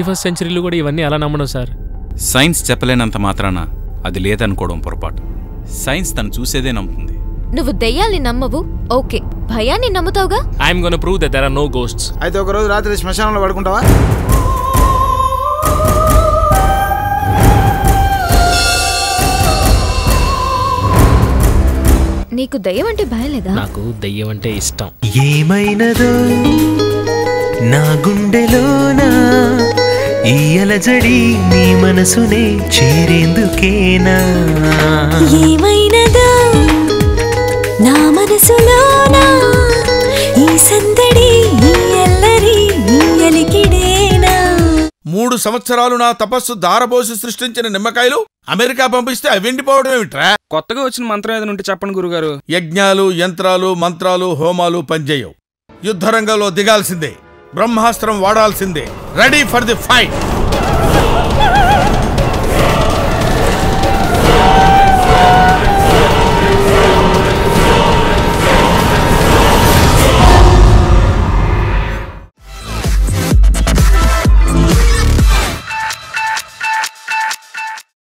first సెంచరీలో కూడా ఇవన్నీ ఎలా నమ్మడం సార్ సైన్స్ చెప్పలేనంత మాత్రాన అది లేదనుకోవడం పొరపాటు సైన్స్ తను చూసేదే నమ్ముతుంది నువ్వు దెయ్యాల్ని నమ్మవు ఓకే భయాన్ని నమ్ముతావుగా I'm gonna prove that there are no ghosts అయితే ఒక రోజు రాత్రి శ్మశానంలో పడుకుంటావా నీకు దయ్యం అంటే భయం లేదా నాకు దెయ్యం అంటే ఇష్టం ఏమైనదో నా గుండెలోనా ఈ అలజడి నీ మనసునే చేరేందుకేనా ఏమైనదా నా మనసులోనా ఈ సందడి ఈ అల్లరి ఈ అలికిడేనా మూడు సంవత్సరాలు నా తపస్సు దారబోసి సృష్టించిన నిమ్మకాయలు అమెరికా పంపిస్తే అవి ఎండిపోవడం ఏమిట్రా కొత్తగా వచ్చిన మంత్రం ఏదైనా ఉంటే చెప్పండి గురుగారు యజ్ఞాలు యంత్రాలు మంత్రాలు హోమాలు పనిచేయవు యుద్ధరంగంలో దిగాల్సిందే బ్రహ్మాస్త్రం వాడాల్సిందే రెడీ ఫర్ ది ఫైట్